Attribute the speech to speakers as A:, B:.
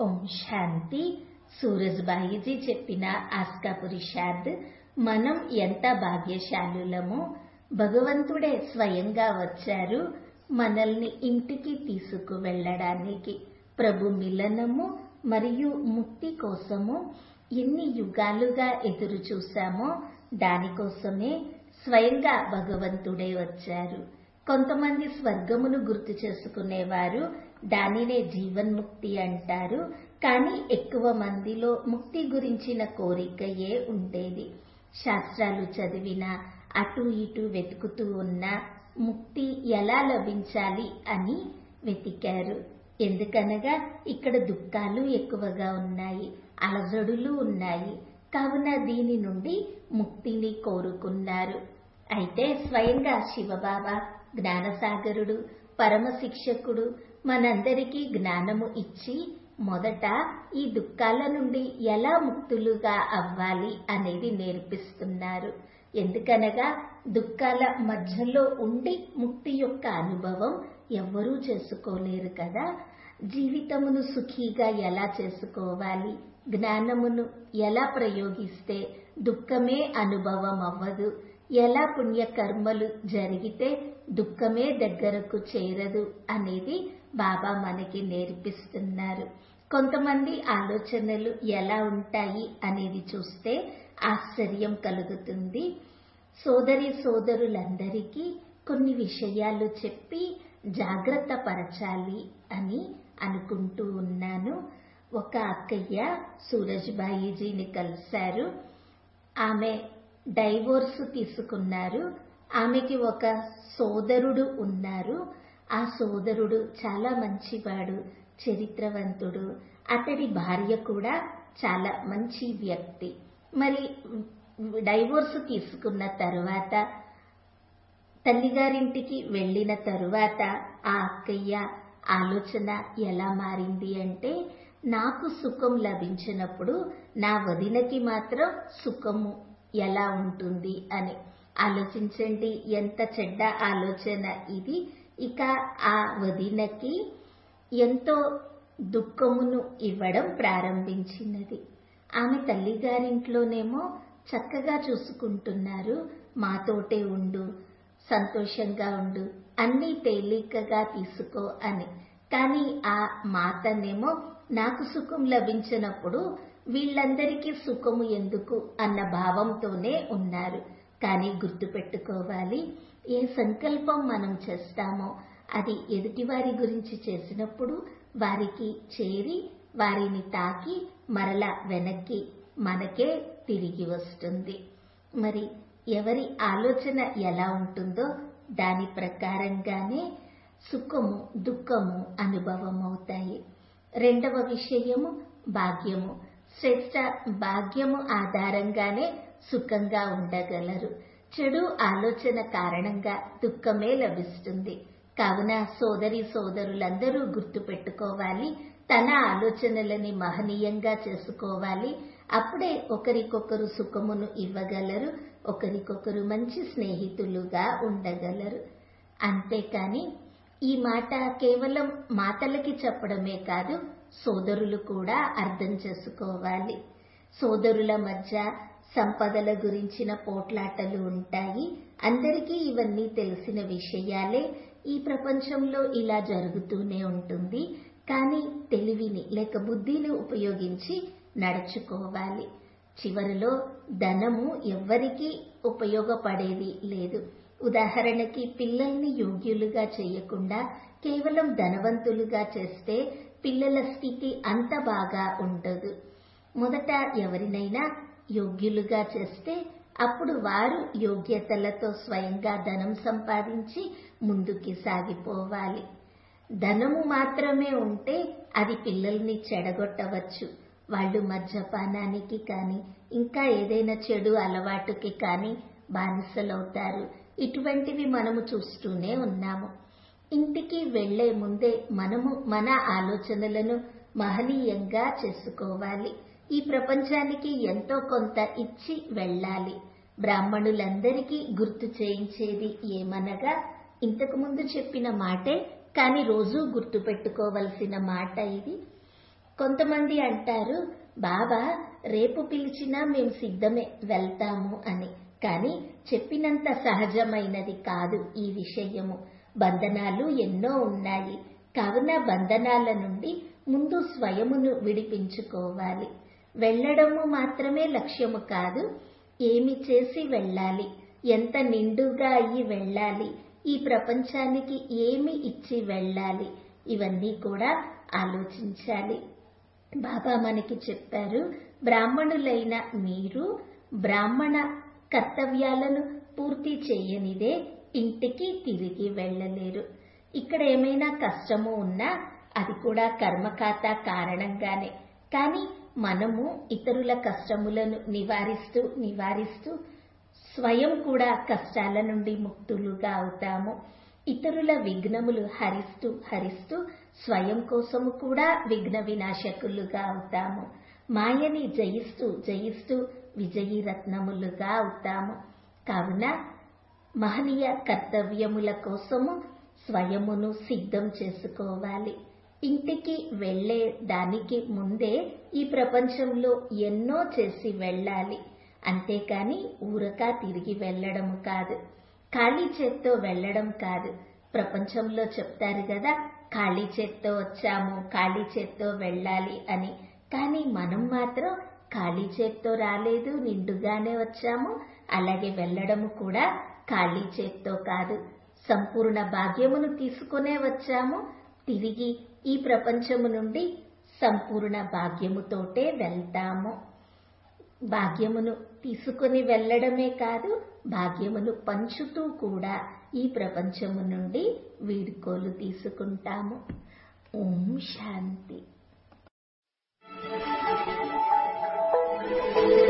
A: ఓం శాంతి సూరజ్బాయిజీ చెప్పిన ఆస్కా పురుషార్థ్ మనం ఎంత భాగ్యశాలులమో భగవంతుడే స్వయంగా వచ్చారు మనల్ని ఇంటికి తీసుకువెళ్ళడానికి ప్రభు మిలనము మరియు ముక్తి కోసము ఎన్ని యుగాలుగా ఎదురు చూశామో దానికోసమే స్వయంగా భగవంతుడే వచ్చారు కొంతమంది స్వర్గమును గుర్తు చేసుకునేవారు దానినే జీవన్ముక్తి అంటారు కానీ ఎక్కువ మందిలో ముక్తి గురించిన కోరికయే ఉండేది శాస్త్రాలు చదివినా అటు ఇటు వెతుకుతూ ఉన్న ముక్తి ఎలా లభించాలి అని వెతికారు ఎందుకనగా ఇక్కడ దుఃఖాలు ఎక్కువగా ఉన్నాయి అలజడులు ఉన్నాయి కావున దీని నుండి ముక్తిని కోరుకున్నారు అయితే స్వయంగా శివబాబా జ్ఞానసాగరుడు పరమ శిక్షకుడు మనందరికీ జ్ఞానము ఇచ్చి మొదట ఈ దుఃఖాల నుండి ఎలా ముక్తులుగా అవ్వాలి అనేది నేర్పిస్తున్నారు ఎందుకనగా దుఃఖాల మధ్యలో ఉండి ముక్తి యొక్క అనుభవం ఎవ్వరూ చేసుకోలేరు కదా జీవితమును సుఖీగా ఎలా చేసుకోవాలి జ్ఞానమును ఎలా ప్రయోగిస్తే దుఃఖమే అనుభవం అవ్వదు ఎలా పుణ్యకర్మలు జరిగితే దుఃఖమే దగ్గరకు చేరదు అనేది బాబా మనకి నేర్పిస్తున్నారు కొంతమంది ఆలోచనలు ఎలా ఉంటాయి అనేది చూస్తే ఆశ్చర్యం కలుగుతుంది సోదరి సోదరులందరికీ కొన్ని విషయాలు చెప్పి జాగ్రత్త పరచాలి అని అనుకుంటూ ఉన్నాను ఒక అక్కయ్య సూరజ్బాయిజీని కలిశారు ఆమె డైవోర్స్ తీసుకున్నారు ఆమెకి ఒక సోదరుడు ఉన్నారు ఆ సోదరుడు చాలా మంచివాడు చరిత్రవంతుడు అతడి భార్య కూడా చాలా మంచి వ్యక్తి మరి డైవోర్స్ తీసుకున్న తరువాత తల్లిగారింటికి వెళ్ళిన తరువాత ఆ అక్కయ్య ఆలోచన ఎలా మారింది అంటే నాకు సుఖం లభించినప్పుడు నా వదినకి మాత్రం సుఖము ఎలా ఉంటుంది అని ఆలోచించండి ఎంత చెడ్డ ఆలోచన ఇది ఇక ఆ వదినకి ఎంతో దుఃఖమును ఇవ్వడం ప్రారంభించినది ఆమె తల్లిగారింట్లోనేమో చక్కగా చూసుకుంటున్నారు మాతోటే ఉండు సంతోషంగా ఉండు అన్నీ తేలికగా తీసుకో అని కానీ ఆ మాతనేమో నాకు సుఖం లభించినప్పుడు వీళ్ళందరికీ సుఖము ఎందుకు అన్న భావంతోనే ఉన్నారు కానీ గుర్తుపెట్టుకోవాలి ఏ సంకల్పం మనం చేస్తామో అది ఎదుటివారి గురించి చేసినప్పుడు వారికి చేరి వారిని తాకి మరల వెనక్కి మనకే తిరిగి వస్తుంది మరి ఎవరి ఆలోచన ఎలా ఉంటుందో దాని ప్రకారంగానే సుఖము దుఃఖము అనుభవం అవుతాయి రెండవ విషయము భాగ్యము శ్రేష్ట భాగ్యము ఆధారంగానే సుఖంగా ఉండగలరు చెడు ఆలోచన కారణంగా దుఃఖమే లభిస్తుంది కావున సోదరి సోదరులందరూ గుర్తుపెట్టుకోవాలి తన ఆలోచనలని మహనీయంగా చేసుకోవాలి అప్పుడే ఒకరికొకరు సుఖమును ఇవ్వగలరు ఒకరికొకరు మంచి స్నేహితులుగా ఉండగలరు అంతేకాని ఈ మాట కేవలం మాటలకి చెప్పడమే కాదు సోదరులు కూడా అర్థం చేసుకోవాలి సోదరుల మధ్య సంపదల గురించిన పోట్లాటలు ఉంటాయి అందరికీ ఇవన్నీ తెలిసిన విషయాలే ఈ ప్రపంచంలో ఇలా జరుగుతూనే ఉంటుంది కానీ తెలివిని లేక బుద్ధిని ఉపయోగించి నడుచుకోవాలి చివరిలో ధనము ఎవ్వరికీ ఉపయోగపడేది లేదు ఉదాహరణకి పిల్లల్ని యోగ్యులుగా చేయకుండా కేవలం ధనవంతులుగా చేస్తే పిల్లల స్థితి అంత బాగా ఉండదు మొదట ఎవరినైనా యోగ్యులుగా చేస్తే అప్పుడు వారు యోగ్యతలతో స్వయంగా ధనం సంపాదించి ముందుకి సాగిపోవాలి ధనము మాత్రమే ఉంటే అది పిల్లల్ని చెడగొట్టవచ్చు వాళ్ళు మద్యపానానికి కానీ ఇంకా ఏదైనా చెడు అలవాటుకి కానీ బానిసలవుతారు ఇటువంటివి మనము చూస్తూనే ఉన్నాము ఇంటికి వెళ్లే ముందే మనము మన ఆలోచనలను మహనీయంగా చేసుకోవాలి ఈ ప్రపంచానికి ఎంతో కొంత ఇచ్చి వెళ్ళాలి బ్రాహ్మణులందరికీ గుర్తు చేయించేది ఏమనగా ఇంతకు ముందు చెప్పిన మాటే కానీ రోజూ గుర్తు పెట్టుకోవలసిన మాట ఇది కొంతమంది అంటారు బాబా రేపు పిలిచినా మేము సిద్ధమే వెళ్తాము అని కానీ చెప్పినంత సహజమైనది కాదు ఈ విషయము బంధనాలు ఎన్నో ఉన్నాయి కావున బంధనాల నుండి ముందు స్వయమును విడిపించుకోవాలి వెళ్ళడము మాత్రమే లక్ష్యము కాదు ఏమి చేసి వెళ్ళాలి ఎంత నిండుగా అయ్యి వెళ్ళాలి ఈ ప్రపంచానికి ఏమి ఇచ్చి వెళ్ళాలి ఇవన్నీ కూడా ఆలోచించాలి బాబా మనకి చెప్పారు బ్రాహ్మణులైన మీరు బ్రాహ్మణ కర్తవ్యాలను పూర్తి చేయనిదే ఇంటికి తిరిగి వెళ్ళలేరు ఇక్కడ ఏమైనా కష్టము ఉన్నా అది కూడా కర్మఖాత కారణంగానే కానీ మనము ఇతరుల కష్టములను నివారిస్తూ నివారిస్తూ స్వయం కూడా కష్టాల నుండి ముక్తులుగా అవుతాము ఇతరుల విఘ్నములు హరిస్తూ హరిస్తూ స్వయం కోసము కూడా విఘ్న వినాశకులుగా అవుతాము మాయని జయిస్తూ జయిస్తూ విజయీ రత్నములుగా అవుతాము కావున మహనీయ కర్తవ్యముల కోసము స్వయమును సిద్ధం చేసుకోవాలి ఇంటికి వెళ్లే దానికి ముందే ఈ ప్రపంచంలో ఎన్నో చేసి వెళ్ళాలి అంతేకాని ఊరక తిరిగి వెళ్ళడము కాదు ఖాళీ చేత్తో వెళ్ళడం కాదు ప్రపంచంలో చెప్తారు కదా ఖాళీ చేత్తో వచ్చాము ఖాళీ చేత్తో వెళ్ళాలి అని కానీ మనం మాత్రం ఖాళీ చేత్తో రాలేదు నిండుగానే వచ్చాము అలాగే వెళ్ళడము కూడా ఖాళీ చేత్తో కాదు సంపూర్ణ భాగ్యమును తీసుకునే వచ్చాము తిరిగి ఈ ప్రపంచము నుండి సంపూర్ణ భాగ్యముతోటే వెళ్తాము భాగ్యమును తీసుకుని వెళ్ళడమే కాదు భాగ్యమును పంచుతూ కూడా ఈ ప్రపంచము నుండి వీడుకోలు తీసుకుంటాము ఓం శాంతి